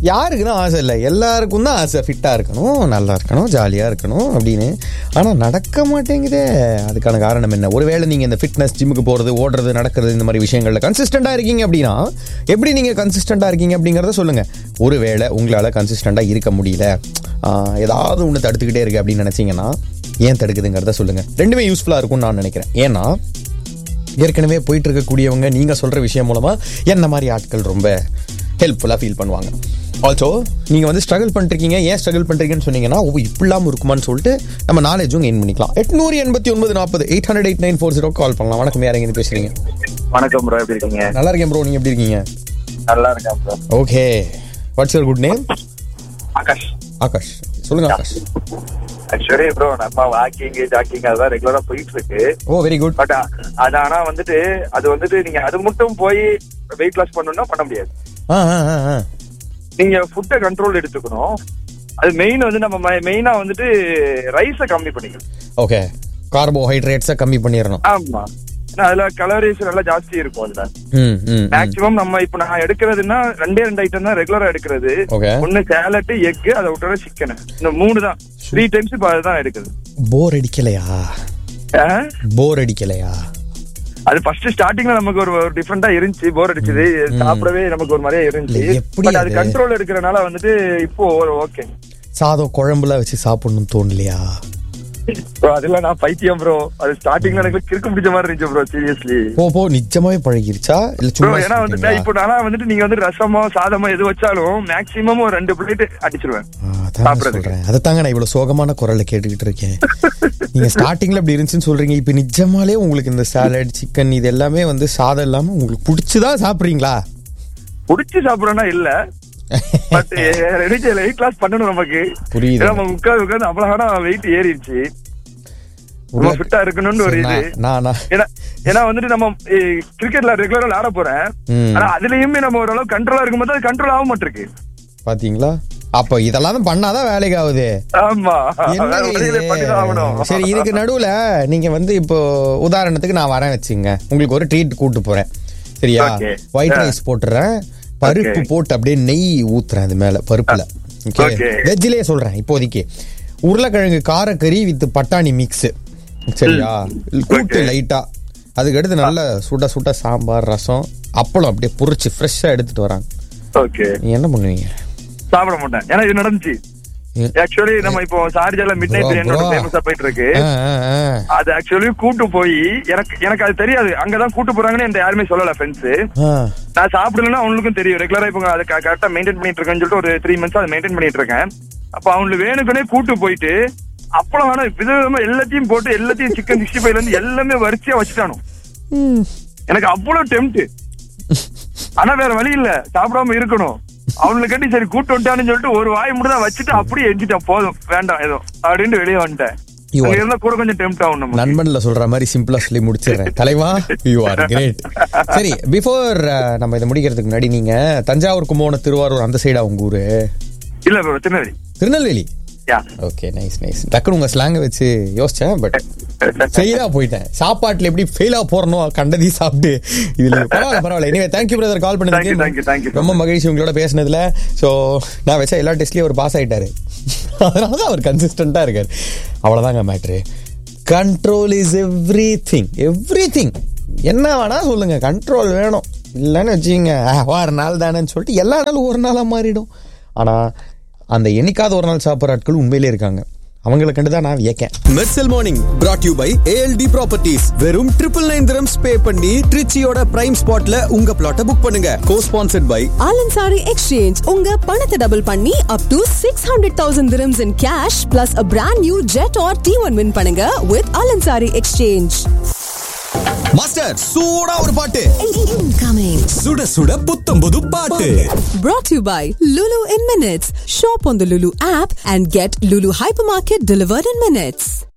யாருக்கு தான் ஆசை இல்லை எல்லாருக்கும் தான் ஆசை ஃபிட்டாக இருக்கணும் நல்லா இருக்கணும் ஜாலியாக இருக்கணும் அப்படின்னு ஆனால் நடக்க மாட்டேங்குதே அதுக்கான காரணம் என்ன ஒருவேளை நீங்கள் இந்த ஃபிட்னஸ் ஜிம்முக்கு போகிறது ஓடுறது நடக்கிறது இந்த மாதிரி விஷயங்களில் கன்சிஸ்டண்ட்டாக இருக்கீங்க அப்படின்னா எப்படி நீங்கள் கன்சிஸ்டண்ட்டாக இருக்கீங்க அப்படிங்கிறத சொல்லுங்கள் ஒருவேளை உங்களால் கன்சிஸ்டண்ட்டாக இருக்க முடியல ஆஹ், ஏதாவது ஒன்று தடுத்துக்கிட்டே இருக்கு அப்படின்னு நினச்சிங்கன்னா ஏன் தடுக்குதுங்கிறத சொல்லுங்கள் ரெண்டுமே யூஸ்ஃபுல்லாக இருக்கும்னு நான் நினைக்கிறேன் ஏன்னா ஏற்கனவே போயிட்டு இருக்கக்கூடியவங்க நீங்கள் சொல்கிற விஷயம் மூலமாக என்ன மாதிரி ஆட்கள் ரொம்ப ஹெல்ப்ஃபுல்லாக ஃபீல் பண்ணுவாங்க ஆல்சோ நீங்கள் வந்து ஸ்ட்ரகிள் பண்ணிருக்கீங்க ஏன் ஸ்ட்ரகிள் பண்ணுறீங்கன்னு சொன்னீங்கன்னா ஓ இப்படிலாம் இருக்குமான்னு சொல்லிட்டு நம்ம நாலேஜும் கெயின் பண்ணிக்கலாம் எட்நூறு எண்பத்தி ஒன்பது நாற்பது eight hundred eight nine four zero call பண்ணலாம் வணக்கம் யார் எங்கே பேசுறீங்க வணக்கம் ப்ரோ எப்படி இருக்கீங்க நல்லா இருக்கேன் ப்ரோ நீங்கள் எப்படி இருக்கீங்க நல்லா இருக்கேன் bro okay what's your good name Akash Akash சொல்லுங்க ஆகாஷ் ஆக்சுவலி ப்ரோ நம்ம வாக்கிங் ஜாக்கிங் அதெல்லாம் ரெகுலரா போயிட்டு இருக்கு ஓ வெரி குட் பட் அது ஆனா வந்துட்டு அது வந்துட்டு நீங்க அது மட்டும் போய் வெயிட் லாஸ் பண்ணணும்னா பண்ண முடியாது ஆ ஆ ஆ ஆ நீங்க ஃபுட்டை கண்ட்ரோல் எடுத்துக்கணும் அது மெயின் வந்து நம்ம மெயினா வந்துட்டு ரைஸை கம்மி பண்ணிக்கணும் ஓகே கார்போஹைட்ரேட்ஸை கம்மி பண்ணிடணும் ஆமா ஏன்னா அதுல கலோரிஸ் நல்லா ஜாஸ்தி இருக்கும் அதுல ம் ம் மேக்ஸிமம் நம்ம இப்ப நான் எடுக்கிறதுன்னா ரெண்டே ரெண்டு ஐட்டம் தான் ரெகுலரா எடுக்கிறது ஓகே ஒண்ணு சேலட் எக் அதை விட்டுற சிக்கன் இந்த மூணு தான் த்ரீ டைம்ஸ் இப்ப அதுதான் எடுக்குது போர் அடிக்கலையா ஆ? போர் அடிக்கலையா அது ஃபர்ஸ்ட் ஸ்டார்டிங்ல நமக்கு ஒரு டிஃபரெண்டா இருந்துச்சு போர் அடிச்சது சாப்பிடவே நமக்கு ஒரு மாதிரியா இருந்துச்சு இல்ல, எப்படி பட் அது அது? கண்ட்ரோல் எடுக்கிறனால வந்துட்டு இப்போ ஓகே சாதம் குழம்புல வச்சு சாப்பிடணும்னு தோணலையா ப்ரோ அதெல்லாம் நான் பைத்தியம் ப்ரோ அது ஸ்டார்டிங்ல எனக்கு கிறுக்கு பிடிச்ச மாதிரி இருந்துச்சு ப்ரோ சீரியஸ்லி போ போ நிஜமாவே பழகிருச்சா இல்ல ப்ரோ சும்மா ஏன்னா வந்துட்டு சொல்றீங்களா? இப்போ நானா வந்துட்டு நீங்க வந்து ரசமோ சாதமோ எது வச்சாலும் மேக்ஸிமம் ஒரு ரெண்டு பிளேட் அடிச்சிருவேன் ஆ, அதான் நான் சாப்பிடுறதுக்கு. சொல்றேன் அதைத்தாங்க நான் இவ்வளவு சோகமான குரல்ல கேட்டுக்கிட்டு இருக்கேன் நீங்க ஸ்டார்டிங்ல அப்படி இருந்துச்சுன்னு சொல்றீங்க இப்ப நிஜமாலே உங்களுக்கு இந்த சாலட் சிக்கன் இது எல்லாமே வந்து சாதம் இல்லாம உங்களுக்கு பிடிச்சுதான் சாப்பிடுறீங்களா புடிச்சு சாப்பிடறேன்னா இல்ல பட் வெயிட் லாஸ் பண்ணணும் நமக்கு புரியுது. ஏன்னா நம்ம உட்காந்து உட்காந்து அவ்வளவு வெயிட் ஏறிடுச்சு நம்ம ஃபிட்டா இருக்கணும்னு ஒரு இது நான் நான் நான் ஏன்னா ஏன்னா வந்துட்டு நம்ம கிரிக்கெட்ல ரெகுலரா விளையாட போறேன் ம். ஆனா அதுலயுமே நம்ம ஓரளவு கண்ட்ரோலா இருக்கும்போது அது கண்ட்ரோல் ஆக மாட்டிருக்கு பாத்தீங்களா அப்ப இதெல்லாம் தான் பண்ணாதான் வேலைக்கு ஆகுது ஆமா என்னங்க வேற வழியில இது? பண்ணிதான் ஆகணும் சரி இதுக்கு நடுவுல நீங்க வந்து இப்போ உதாரணத்துக்கு நான் வரேன் வச்சுங்க உங்களுக்கு ஒரு ட்ரீட் கூட்டு போறேன் சரியா Okay. White Yeah. ரைஸ் போட்டுறேன் பருப்பு Okay. போட்டு அப்படியே நெய் ஊத்துறேன் அது மேல பருப்புல ஓகே Okay. வெஜ்ஜிலே சொல்றேன் இப்போதைக்கு உருளைக்கிழங்கு காரக்கறி வித் பட்டாணி மிக்ஸ் சரியா கூட்டு Okay. லைட்டா அதுக்கடுத்து நல்ல சுட சுட சாம்பார் ரசம் அப்பளம் அப்படியே பொரிச்சு ஃப்ரெஷ்ஷா எடுத்துட்டு வராங்க ஓகே நீங்க என்ன பண்ணுவீங்க சாப்பிட மாட்டேன் ஏன்னா இது நடந்துச்சு ஏ- ஆக்சுவலி நம்ம இப்போ சார்ஜால midnight Bro, biryani bro. ஃபேமஸா போயிட்டு இருக்கு ஆ, ஆ, ஆ. அது ஆக்சுவலி கூட்டு போய் எனக்கு எனக்கு அது தெரியாது அங்கதான் கூட்டு போறாங்கன்னு என்கிட்ட யாருமே சொல்லல ஃப்ரெண்ட்ஸ் ஆ. நான் சாப்பிடலன்னா அவங்களுக்கும் தெரியும் ரெகுலரா இப்போ அதை கரெக்டா மெயின்டைன் பண்ணிட்டு இருக்கேன்னு சொல்லிட்டு ஒரு த்ரீ மந்த்ஸ் அதை மெயின்டைன் பண்ணிட்டு இருக்கேன் அப்ப அவங்களுக்கு வேணுக்குனே கூட்டு போயிட்டு அப்பளம் வேணும் விதவிதமா எல்லாத்தையும் போட்டு எல்லாத்தையும் சிக்கன் சிக்ஸ்டி ஃபைவ்ல இருந்து எல்லாமே வரிசையா வச்சுட்டானோ எனக்கு அவ்வளவு டெம்ட் ஆனா வேற வழி இல்ல சாப்பிடாம இருக்கணும் அவனுக்கு கட்டி சரி கூட்டு வந்துட்டான்னு சொல்லிட்டு ஒரு வாய் மட்டும் தான் வச்சுட்டு அப்படியே எஞ்சிட்டேன் போதும் வேண்டாம் ஏதோ அப்படின்னு வெளியே வந்துட்டேன் You அங்க are- இருந்தா கூட கொஞ்சம் டெம்ட் ஆகும் நம்ம நண்பன்ல சொல்ற மாதிரி சிம்பிளா சொல்லி முடிச்சிடுறேன் தலைவா யூ ஆர் கிரேட் சரி பிஃபோர் நம்ம இதை முடிக்கிறதுக்கு முன்னாடி நீங்க தஞ்சாவூர் கும்போணம் திருவாரூர் அந்த சைடா உங்க ஊரு இல்ல bro, Tirunelveli Tirunelveli ya okay nice nice டக்குனு உங்க ஸ்லாங்க வச்சு யோசிச்சேன் பட் ஃபெயிலா போயிட்டேன் சாப்பாட்டுல எப்படி ஃபெயிலா போறணும் கண்டதி சாப்பிட்டு இதுல பரவாயில்ல பரவாயில்ல இனிமே thank you brother call Thank you, thank you, thank பண்ணதுக்கு you. ரொம்ப மகிழ்ச்சி உங்களோட பேசினதுல சோ நான் வச்ச எல்லா டெஸ்ட்லயும் அவர் பாஸ் ஆயிட்டாரு அதனால தான் அவர் கன்சிஸ்டண்டா இருக்காரு அவ்வளவுதாங்க மேட்ரு control is everything everything என்ன வேணா சொல்லுங்க கண்ட்ரோல் வேணும் இல்லைன்னு வச்சுக்கோங்க "ஆ, ஒரு நாள் தானேன்னு சொல்லிட்டு எல்லா நாளும் ஒரு நாளா மாறிடும் ஆனா அந்த என்னைக்காவது ஒரு நாள் சாப்பிட்ற ஆட்கள் உண்மையிலே இருக்காங்க அவங்கள கண்டு தான் நான் வியக்கேன் Mersal morning brought you by ALT properties வெறும் ட்ரிபிள் நைன் திரம்ஸ் பே பண்ணி ட்ரிச்சியோட பிரைம் ஸ்பாட்ல உங்க பிளாட்டை புக் பண்ணுங்க co sponsored by Al Ansari exchange உங்க பணத்தை டபுள் பண்ணி up to six hundred thousand dirhams in cash plus a brand new Jetour T one win பண்ணுங்க வித் ஆலன்சாரி எக்ஸ்சேஞ்ச் மாஸ்டர் சூடா ஒரு பாட்டு Incoming. சுட சுட புத்தம் புது பாட்டு Brought to you by Lulu in Minutes. Shop on the Lulu app and get Lulu Hypermarket delivered in minutes.